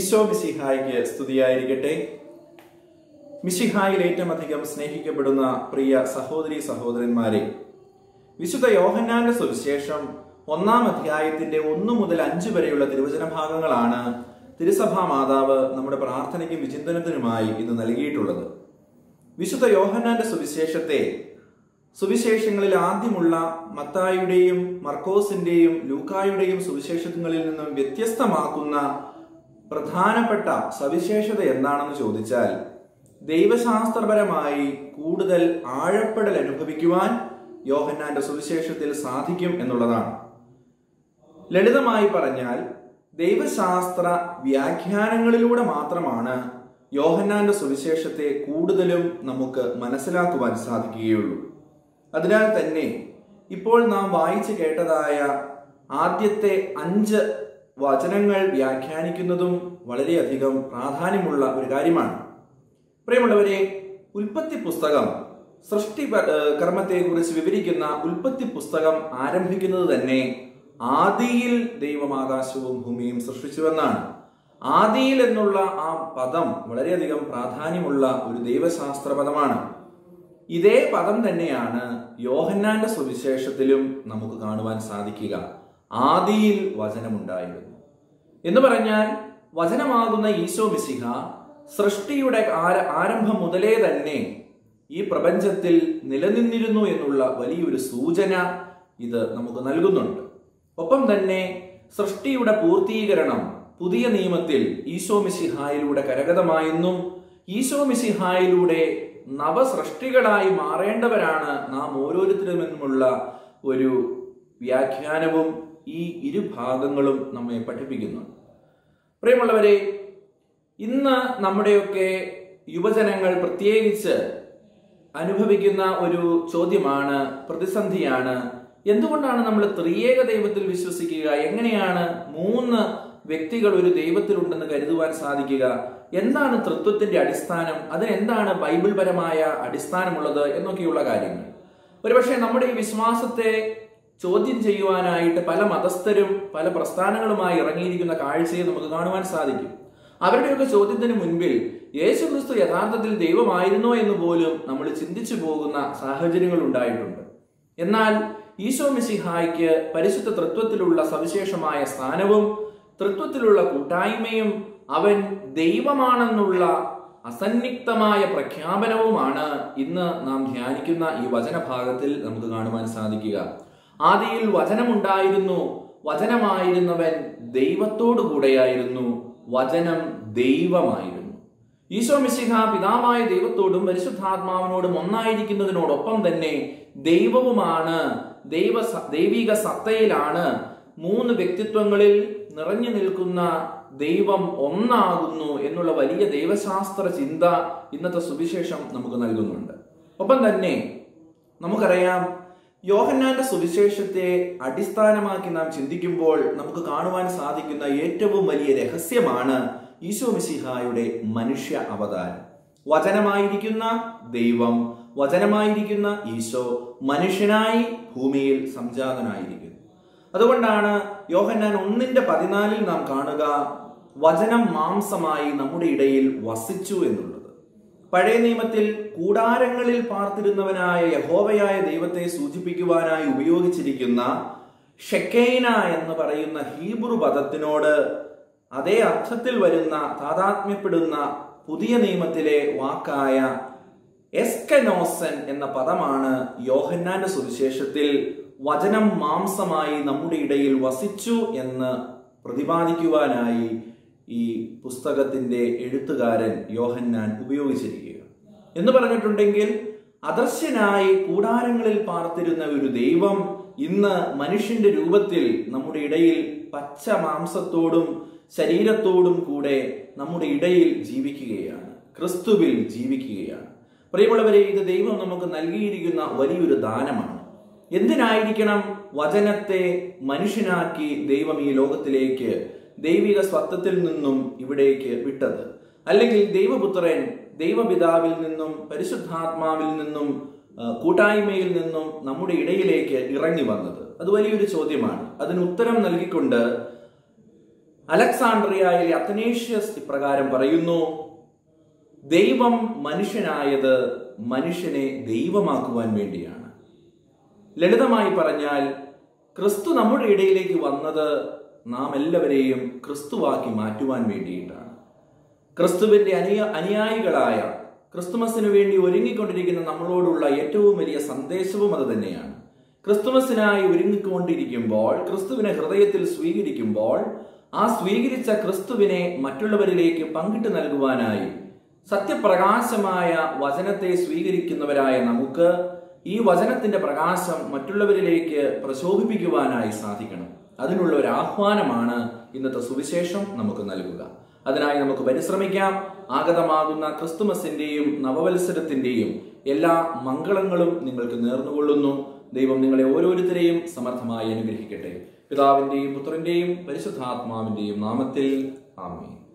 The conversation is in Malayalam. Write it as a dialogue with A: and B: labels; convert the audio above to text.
A: ഈശോ മിശിഹായ്ക്ക് സ്തുതിയായിരിക്കട്ടെ മിശിഹായിൽ ഏറ്റവും അധികം സ്നേഹിക്കപ്പെടുന്ന പ്രിയ സഹോദരി സഹോദരന്മാരെ വിശുദ്ധ യോഹന്നാന്റെ സുവിശേഷം ഒന്നാം അധ്യായത്തിന്റെ ഒന്നു മുതൽ അഞ്ച് വരെയുള്ള തിരുവചന ഭാഗങ്ങളാണ് തിരുസഭാ മാതാവ് നമ്മുടെ പ്രാർത്ഥനയ്ക്കും വിചിന്തനത്തിനുമായി ഇന്ന് നൽകിയിട്ടുള്ളത് വിശുദ്ധ യോഹന്നാന്റെ സുവിശേഷത്തെ സുവിശേഷങ്ങളിൽ ആദ്യമുള്ള മത്തായുടെയും മർക്കോസിന്റെയും ലൂക്കായുടെയും സുവിശേഷങ്ങളിൽ നിന്നും വ്യത്യസ്തമാക്കുന്ന പ്രധാനപ്പെട്ട സവിശേഷത എന്താണെന്ന് ചോദിച്ചാൽ ദൈവശാസ്ത്രപരമായി കൂടുതൽ ആഴപ്പെടൽ അനുഭവിക്കുവാൻ യോഹന്നാന്റെ സുവിശേഷത്തിൽ സാധിക്കും എന്നുള്ളതാണ് ലളിതമായി പറഞ്ഞാൽ ദൈവശാസ്ത്ര വ്യാഖ്യാനങ്ങളിലൂടെ മാത്രമാണ് യോഹന്നാന്റെ സുവിശേഷത്തെ കൂടുതലും നമുക്ക് മനസ്സിലാക്കുവാൻ സാധിക്കുകയുള്ളൂ അതിനാൽ തന്നെ ഇപ്പോൾ നാം വായിച്ചു കേട്ടതായ ആദ്യത്തെ അഞ്ച് വചനങ്ങൾ വ്യാഖ്യാനിക്കുന്നതും വളരെയധികം പ്രാധാന്യമുള്ള ഒരു കാര്യമാണ് പ്രിയമുള്ളവരെ ഉൽപ്പത്തി പുസ്തകം സൃഷ്ടി കർമ്മത്തെക്കുറിച്ച് വിവരിക്കുന്ന ഉൽപ്പത്തി പുസ്തകം ആരംഭിക്കുന്നത് തന്നെ ആദിയിൽ ദൈവം ആകാശവും ഭൂമിയും സൃഷ്ടിച്ചുവെന്നാണ് ആദിയിൽ എന്നുള്ള ആ പദം വളരെയധികം പ്രാധാന്യമുള്ള ഒരു ദൈവശാസ്ത്ര പദമാണ് ഇതേ പദം തന്നെയാണ് യോഹന്നാന്റെ സുവിശേഷത്തിലും നമുക്ക് കാണുവാൻ സാധിക്കുക ആദിയിൽ വചനമുണ്ടായിരുന്നു എന്ന് പറഞ്ഞാൽ വചനമാകുന്ന ഈശോ മിശിഹ സൃഷ്ടിയുടെ ആരംഭം മുതലേ തന്നെ ഈ പ്രപഞ്ചത്തിൽ നിലനിന്നിരുന്നു എന്നുള്ള വലിയൊരു സൂചന ഇത് നമുക്ക് നൽകുന്നുണ്ട് ഒപ്പം തന്നെ സൃഷ്ടിയുടെ പൂർത്തീകരണം പുതിയ നിയമത്തിൽ ഈശോ മിശിഹായിലൂടെ കരഗതമായെന്നും ഈശോ മിശിഹായിലൂടെ നവസൃഷ്ടികളായി മാറേണ്ടവരാണ് നാം ഓരോരുത്തരുമെന്നുമുള്ള ഒരു വ്യാഖ്യാനവും ഈ ഇരുഭാഗങ്ങളും നമ്മെ പഠിപ്പിക്കുന്നു പ്രിയമുള്ളവരെ ഇന്ന് നമ്മുടെയൊക്കെ യുവജനങ്ങൾ പ്രത്യേകിച്ച് അനുഭവിക്കുന്ന ഒരു ചോദ്യമാണ് പ്രതിസന്ധിയാണ് എന്തുകൊണ്ടാണ് നമ്മൾ ത്രിയേക ദൈവത്തിൽ വിശ്വസിക്കുക എങ്ങനെയാണ് മൂന്ന് വ്യക്തികൾ ഒരു ദൈവത്തിലുണ്ടെന്ന് കരുതുവാൻ സാധിക്കുക എന്താണ് തൃത്വത്തിന്റെ അടിസ്ഥാനം അതിനെന്താണ് ബൈബിൾ പരമായ അടിസ്ഥാനമുള്ളത് എന്നൊക്കെയുള്ള കാര്യങ്ങൾ ഒരുപക്ഷെ നമ്മുടെ ഈ വിശ്വാസത്തെ ചോദ്യം ചെയ്യുവാനായിട്ട് പല മതസ്ഥരും പല പ്രസ്ഥാനങ്ങളുമായി ഇറങ്ങിയിരിക്കുന്ന കാഴ്ചയെ നമുക്ക് കാണുവാൻ സാധിക്കും അവരുടെയൊക്കെ ചോദ്യത്തിന് മുൻപിൽ യേശു ക്രിസ്തു യഥാർത്ഥത്തിൽ ദൈവമായിരുന്നോ എന്ന് പോലും നമ്മൾ ചിന്തിച്ചു പോകുന്ന സാഹചര്യങ്ങൾ ഉണ്ടായിട്ടുണ്ട് എന്നാൽ ഈശോ മിശിഹായ്ക്ക് പരിശുദ്ധ തൃത്വത്തിലുള്ള സവിശേഷമായ സ്ഥാനവും തൃത്വത്തിലുള്ള കൂട്ടായ്മയും അവൻ ദൈവമാണെന്നുള്ള അസന്നിഗ്ധമായ പ്രഖ്യാപനവുമാണ് ഇന്ന് നാം ധ്യാനിക്കുന്ന ഈ വചനഭാഗത്തിൽ നമുക്ക് കാണുവാൻ സാധിക്കുക ആദിയിൽ വചനമുണ്ടായിരുന്നു വചനമായിരുന്നവൻ ദൈവത്തോടു കൂടെയായിരുന്നു വചനം ദൈവമായിരുന്നു ഈശോ മിശിഹ പിതാവായ ദൈവത്തോടും പരിശുദ്ധാത്മാവിനോടും ഒന്നായിരിക്കുന്നതിനോടൊപ്പം തന്നെ ദൈവവുമാണ് ദൈവ ദൈവിക സത്തയിലാണ് മൂന്ന് വ്യക്തിത്വങ്ങളിൽ നിറഞ്ഞു നിൽക്കുന്ന ദൈവം ഒന്നാകുന്നു എന്നുള്ള വലിയ ദൈവശാസ്ത്ര ചിന്ത ഇന്നത്തെ സുവിശേഷം നമുക്ക് നൽകുന്നുണ്ട് ഒപ്പം തന്നെ നമുക്കറിയാം യോഹന്നാന്റെ സുവിശേഷത്തെ അടിസ്ഥാനമാക്കി നാം ചിന്തിക്കുമ്പോൾ നമുക്ക് കാണുവാൻ സാധിക്കുന്ന ഏറ്റവും വലിയ രഹസ്യമാണ് ഈശോ മിശിഹായുടെ മനുഷ്യ അവതാരം വചനമായിരിക്കുന്ന ദൈവം വചനമായിരിക്കുന്ന ഈശോ മനുഷ്യനായി ഭൂമിയിൽ സംജാതനായിരിക്കുന്നു അതുകൊണ്ടാണ് യോഹന്നാൻ ഒന്നിന്റെ പതിനാലിൽ നാം കാണുക വചനം മാംസമായി നമ്മുടെ ഇടയിൽ വസിച്ചു എന്നുള്ളത് പഴയ നിയമത്തിൽ കൂടാരങ്ങളിൽ പാർത്തിരുന്നവനായ യഹോവയായ ദൈവത്തെ സൂചിപ്പിക്കുവാനായി ഉപയോഗിച്ചിരിക്കുന്ന ഷെക്കൈന എന്ന് പറയുന്ന ഹീബ്രു പദത്തിനോട് അതേ അർത്ഥത്തിൽ വരുന്ന താതാത്മ്യപ്പെടുന്ന പുതിയ നിയമത്തിലെ വാക്കായ എസ്കനോസൻ എന്ന പദമാണ് യോഹന്നാന്റെ സുവിശേഷത്തിൽ വചനം മാംസമായി നമ്മുടെ ഇടയിൽ വസിച്ചു എന്ന് പ്രതിപാദിക്കുവാനായി ഈ പുസ്തകത്തിന്റെ എഴുത്തുകാരൻ യോഹന്നാൻ ഉപയോഗിച്ചിരിക്കുക എന്ന് പറഞ്ഞിട്ടുണ്ടെങ്കിൽ അദർശ്യനായി കൂടാരങ്ങളിൽ പാർത്തിരുന്ന ഒരു ദൈവം ഇന്ന് മനുഷ്യന്റെ രൂപത്തിൽ നമ്മുടെ ഇടയിൽ പച്ച മാംസത്തോടും ശരീരത്തോടും കൂടെ നമ്മുടെ ഇടയിൽ ജീവിക്കുകയാണ് ക്രിസ്തുവിൽ ജീവിക്കുകയാണ് പ്രിയമുള്ളവരെ ഇത് ദൈവം നമുക്ക് നൽകിയിരിക്കുന്ന വലിയൊരു ദാനമാണ് എന്തിനായിരിക്കണം വചനത്തെ മനുഷ്യനാക്കി ദൈവം ഈ ലോകത്തിലേക്ക് ദൈവിക സ്വത്വത്തിൽ നിന്നും ഇവിടേക്ക് വിട്ടത് അല്ലെങ്കിൽ ദൈവപുത്രൻ ദൈവപിതാവിൽ നിന്നും പരിശുദ്ധാത്മാവിൽ നിന്നും കൂട്ടായ്മയിൽ നിന്നും നമ്മുടെ ഇടയിലേക്ക് ഇറങ്ങി വന്നത് അത് വലിയൊരു ചോദ്യമാണ് അതിന് ഉത്തരം നൽകിക്കൊണ്ട് അലക്സാണ്ട്രിയയിലെ അത്തനേഷ്യസ് ഇപ്രകാരം പറയുന്നു ദൈവം മനുഷ്യനായത് മനുഷ്യനെ ദൈവമാക്കുവാൻ വേണ്ടിയാണ് ലളിതമായി പറഞ്ഞാൽ ക്രിസ്തു നമ്മുടെ ഇടയിലേക്ക് വന്നത് നാം എല്ലാവരെയും ക്രിസ്തുവാക്കി മാറ്റുവാൻ വേണ്ടിയിട്ടാണ് ക്രിസ്തുവിന്റെ അനുയ അനുയായികളായ ക്രിസ്തുമസിന് വേണ്ടി ഒരുങ്ങിക്കൊണ്ടിരിക്കുന്ന നമ്മളോടുള്ള ഏറ്റവും വലിയ സന്ദേശവും അത് തന്നെയാണ് ക്രിസ്തുമസിനായി ഒരുങ്ങിക്കൊണ്ടിരിക്കുമ്പോൾ ക്രിസ്തുവിനെ ഹൃദയത്തിൽ സ്വീകരിക്കുമ്പോൾ ആ സ്വീകരിച്ച ക്രിസ്തുവിനെ മറ്റുള്ളവരിലേക്ക് പങ്കിട്ട് നൽകുവാനായി സത്യപ്രകാശമായ വചനത്തെ സ്വീകരിക്കുന്നവരായ നമുക്ക് ഈ വചനത്തിന്റെ പ്രകാശം മറ്റുള്ളവരിലേക്ക് പ്രശോഭിപ്പിക്കുവാനായി സാധിക്കണം അതിനുള്ള ഒരു ആഹ്വാനമാണ് ഇന്നത്തെ സുവിശേഷം നമുക്ക് നൽകുക അതിനായി നമുക്ക് പരിശ്രമിക്കാം ആഗതമാകുന്ന ക്രിസ്തുമസിന്റെയും നവവത്സരത്തിന്റെയും എല്ലാ മംഗളങ്ങളും നിങ്ങൾക്ക് നേർന്നുകൊള്ളുന്നു ദൈവം നിങ്ങളെ ഓരോരുത്തരെയും സമർത്ഥമായി അനുഗ്രഹിക്കട്ടെ പിതാവിന്റെയും പുത്രന്റെയും പരിശുദ്ധാത്മാവിന്റെയും നാമത്തിൽ ആമേൻ